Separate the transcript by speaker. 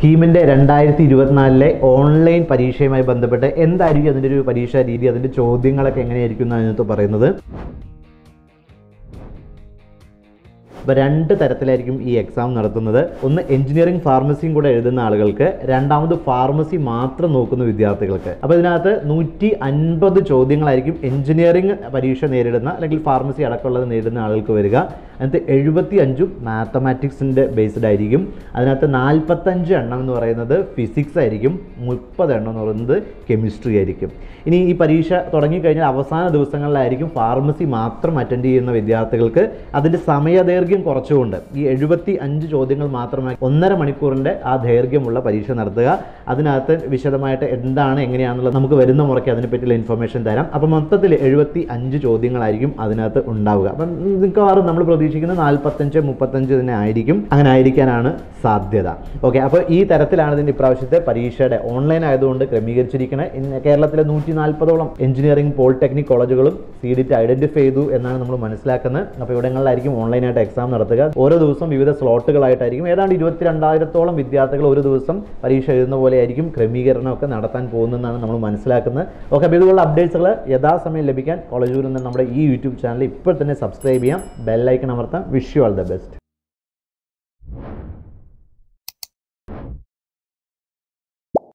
Speaker 1: കീമിൻ്റെ രണ്ടായിരത്തി ഇരുപത്തിനാലിലെ ഓൺലൈൻ പരീക്ഷയുമായി ബന്ധപ്പെട്ട് എന്തായിരിക്കും അതിൻ്റെ ഒരു പരീക്ഷാ രീതി അതിൻ്റെ ചോദ്യങ്ങളൊക്കെ എങ്ങനെയായിരിക്കും എന്നാണ് ഇതിനകത്ത് പറയുന്നത് അപ്പോൾ രണ്ട് തരത്തിലായിരിക്കും ഈ എക്സാം നടത്തുന്നത് ഒന്ന് എഞ്ചിനീയറിംഗ് ഫാർമസിയും കൂടെ എഴുതുന്ന ആളുകൾക്ക് രണ്ടാമത് ഫാർമസി മാത്രം നോക്കുന്ന വിദ്യാർത്ഥികൾക്ക് അപ്പോൾ ഇതിനകത്ത് നൂറ്റി അൻപത് ചോദ്യങ്ങളായിരിക്കും എഞ്ചിനീയറിംഗ് പരീക്ഷ നേരിടുന്ന അല്ലെങ്കിൽ ഫാർമസി അടക്കമുള്ളത് നേരിടുന്ന ആളുകൾക്ക് വരിക അതിനകത്ത് എഴുപത്തി അഞ്ചും മാത്തമാറ്റിക്സിൻ്റെ ബേസ്ഡ് ആയിരിക്കും അതിനകത്ത് നാൽപ്പത്തഞ്ച് എണ്ണം എന്ന് പറയുന്നത് ഫിസിക്സ് ആയിരിക്കും മുപ്പത് എണ്ണം എന്ന് പറയുന്നത് കെമിസ്ട്രി ആയിരിക്കും ഇനി ഈ പരീക്ഷ തുടങ്ങിക്കഴിഞ്ഞാൽ അവസാന ദിവസങ്ങളിലായിരിക്കും ഫാർമസി മാത്രം അറ്റൻഡ് ചെയ്യുന്ന വിദ്യാർത്ഥികൾക്ക് അതിൻ്റെ സമയദൈർഘ്യം കുറച്ചുകൊണ്ട് ഈ എഴുപത്തി അഞ്ച് ചോദ്യങ്ങൾ മാത്രമായി ഒന്നര മണിക്കൂറിൻ്റെ ആ ദൈർഘ്യമുള്ള പരീക്ഷ നടത്തുക അതിനകത്ത് വിശദമായിട്ട് എന്താണ് എങ്ങനെയാണെന്നുള്ളത് നമുക്ക് വരുന്ന മുറയ്ക്ക് അതിനെപ്പറ്റിയുള്ള ഇൻഫർമേഷൻ തരാം അപ്പം മൊത്തത്തിൽ എഴുപത്തി അഞ്ച് ചോദ്യങ്ങളായിരിക്കും അതിനകത്ത് ഉണ്ടാവുക അപ്പം മിക്കവാറും നമ്മൾ പ്രതീക്ഷിക്കുന്നത് നാൽപ്പത്തഞ്ച് മുപ്പത്തഞ്ച് തന്നെ ആയിരിക്കും അങ്ങനെ ആയിരിക്കാനാണ് സാധ്യത ഓക്കെ അപ്പോൾ ഈ തരത്തിലാണ് ഇതിൻ്റെ ഇപ്രാവശ്യത്തെ പരീക്ഷയുടെ ഓൺലൈൻ ആയതുകൊണ്ട് ക്രമീകരിച്ചിരിക്കുന്നത് ഇന്ന് കേരളത്തിലെ നൂറ്റി നാൽപ്പതോളം എഞ്ചിനീയറിംഗ് പോളിടെക്നിക് കോളേജുകളും സീഡിറ്റ് ഐഡന്റിഫൈ ചെയ്തു എന്നാണ് നമ്മൾ മനസ്സിലാക്കുന്നത് അപ്പോൾ ഇവിടങ്ങളിലായിരിക്കും ഓൺലൈനായിട്ട് എക്സാം നടത്തുക ഓരോ ദിവസം വിവിധ സ്ലോട്ടുകളായിട്ടായിരിക്കും ഏതാണ്ട് ഇരുപത്തിരണ്ടായിരത്തോളം വിദ്യാർത്ഥികൾ ഒരു ദിവസം പരീക്ഷ എഴുതുന്ന പോലെ ആയിരിക്കും ക്രമീകരണമൊക്കെ നടത്താൻ പോകുന്നതെന്നാണ് നമ്മൾ മനസ്സിലാക്കുന്നത് ഓക്കെ അപ്പോൾ ഇതുപോലുള്ള അപ്ഡേറ്റ്സുകൾ യഥാസമയം ലഭിക്കാൻ കോളേജ് നിന്ന് നമ്മുടെ ഈ യൂട്യൂബ് ചാനൽ ഇപ്പോൾ തന്നെ സബ്സ്ക്രൈബ് ചെയ്യാം ബെല്ലൈക്കൺ അമർത്താം wish you all the best